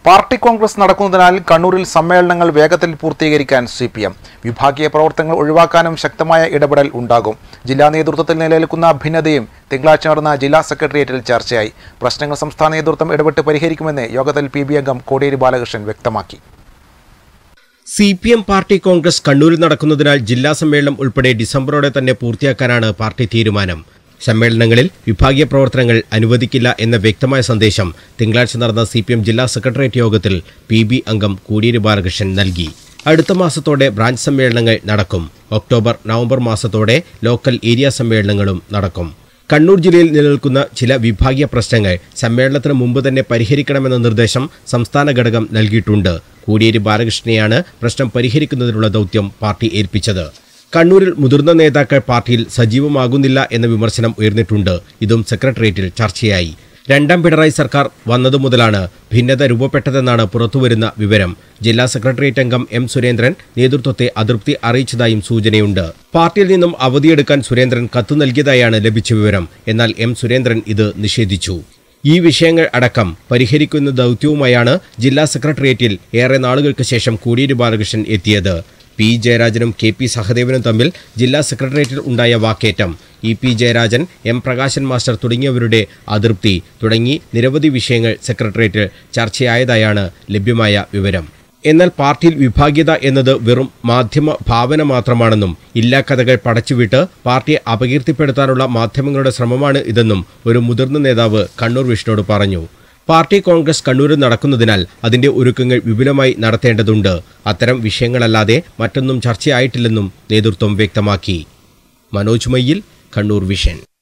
party Congress നടക്കുന്നതിനാൽ കണ്ണൂരിൽ സമ്മേളനങ്ങൾ വേഗത്തിൽ പൂർത്തീകരിക്കാൻ സി പി എം വിഭാഗീയ പ്രവർത്തനങ്ങൾ ഒഴിവാക്കാനും ശക്തമായ ഇടപെടൽ ഉണ്ടാകും ജില്ലാ നേതൃത്വത്തിൽ നിലനിൽക്കുന്ന ഭിന്നതയും തിങ്കളാഴ്ച നടന്ന ജില്ലാ സെക്രട്ടേറിയറ്റിൽ ചർച്ചയായി പ്രശ്നങ്ങൾ സംസ്ഥാന നേതൃത്വം ഇടപെട്ട് പരിഹരിക്കുമെന്ന് യോഗത്തിൽ പി ബി അംഗം കോടിയേരി ബാലകൃഷ്ണൻ വ്യക്തമാക്കി C P M party congress കണ്ണൂരിൽ നടക്കുന്നതിനാൽ ജില്ലാ സമ്മേളനം ഉൾപ്പെടെ ഡിസംബറോടെ തന്നെ പൂർത്തിയാക്കാനാണ് പാർട്ടി തീരുമാനം സമ്മേളനങ്ങളിൽ വിഭാഗീയ പ്രവർത്തനങ്ങൾ അനുവദിക്കില്ല എന്ന വ്യക്തമായ സന്ദേശം തിങ്കളാഴ്ച നടന്ന സി പി എം ജില്ലാ സെക്രട്ടേറിയറ്റ് യോഗത്തിൽ പി ബി അംഗം കോടിയേരി ബാലകൃഷ്ണൻ നൽകി അടുത്ത മാസത്തോടെ ബ്രാഞ്ച് സമ്മേളനങ്ങൾ നടക്കും ഒക്ടോബർ നവംബർ മാസത്തോടെ ലോക്കൽ ഏരിയ സമ്മേളനങ്ങളും നടക്കും കണ്ണൂർ ജില്ലയിൽ നിലനിൽക്കുന്ന ചില വിഭാഗീയ പ്രശ്നങ്ങൾ സമ്മേളനത്തിന് മുമ്പ് തന്നെ പരിഹരിക്കണമെന്ന നിർദ്ദേശം സംസ്ഥാന ഘടകം നൽകിയിട്ടുണ്ട് കോടിയേരി ബാലകൃഷ്ണനെയാണ് പ്രശ്നം പരിഹരിക്കുന്നതിനുള്ള ദൗത്യം പാർട്ടി ഏൽപ്പിച്ചത് കണ്ണൂരിൽ മുതിർന്ന നേതാക്കൾ പാർട്ടിയിൽ സജീവമാകുന്നില്ല എന്ന വിമർശനം ഉയർന്നിട്ടുണ്ട് ഇതും സെക്രട്ടേറിയറ്റിൽ ചർച്ചയായി രണ്ടാം പിണറായി സർക്കാർ വന്നതു മുതലാണ് ഭിന്നത രൂപപ്പെട്ടതെന്നാണ് പുറത്തുവരുന്ന വിവരം ജില്ലാ സെക്രട്ടേറിയറ്റ് അംഗം എം സുരേന്ദ്രൻ നേതൃത്വത്തെ അതൃപ്തി അറിയിച്ചതായും സൂചനയുണ്ട് പാർട്ടിയിൽ നിന്നും അവധിയെടുക്കാൻ സുരേന്ദ്രൻ കത്ത് നൽകിയതായാണ് ലഭിച്ച വിവരം എന്നാൽ എം സുരേന്ദ്രൻ ഇത് നിഷേധിച്ചു ഈ വിഷയങ്ങൾ അടക്കം പരിഹരിക്കുന്ന ദൗത്യവുമായാണ് ജില്ലാ സെക്രട്ടേറിയറ്റിൽ ഏറെ നാളുകൾക്ക് ശേഷം കോടിയേരി ബാലകൃഷ്ണൻ എത്തിയത് പി ജയരാജനും കെ പി സഹദേവനും തമ്മിൽ ജില്ലാ സെക്രട്ടേറിയറ്റിൽ ഉണ്ടായ വാക്കേറ്റം E P Jayarajan M Prakashan master തുടങ്ങിയവരുടെ അതൃപ്തി തുടങ്ങി നിരവധി വിഷയങ്ങൾ സെക്രട്ടേറിയറ്റിൽ ചർച്ചയായതായാണ് ലഭ്യമായ വിവരം എന്നാൽ പാർട്ടിയിൽ വിഭാഗ്യത എന്നത് വെറും മാധ്യമ ഭാവന മാത്രമാണെന്നും ഇല്ലാ കഥകൾ പടച്ചുവിട്ട് പാർട്ടിയെ അപകീർത്തിപ്പെടുത്താനുള്ള മാധ്യമങ്ങളുടെ ശ്രമമാണ് ഇതെന്നും ഒരു മുതിർന്ന നേതാവ് കണ്ണൂർ വിഷ്ണുവോട് പറഞ്ഞു പാർട്ടി കോൺഗ്രസ് കണ്ണൂരിൽ നടക്കുന്നതിനാൽ അതിന്റെ ഒരുക്കങ്ങൾ വിപുലമായി നടത്തേണ്ടതുണ്ട് അത്തരം വിഷയങ്ങളല്ലാതെ മറ്റൊന്നും ചർച്ചയായിട്ടില്ലെന്നും നേതൃത്വം വ്യക്തമാക്കി മനോജ് മയ്യിൽ കണ്ണൂർ വിഷൻ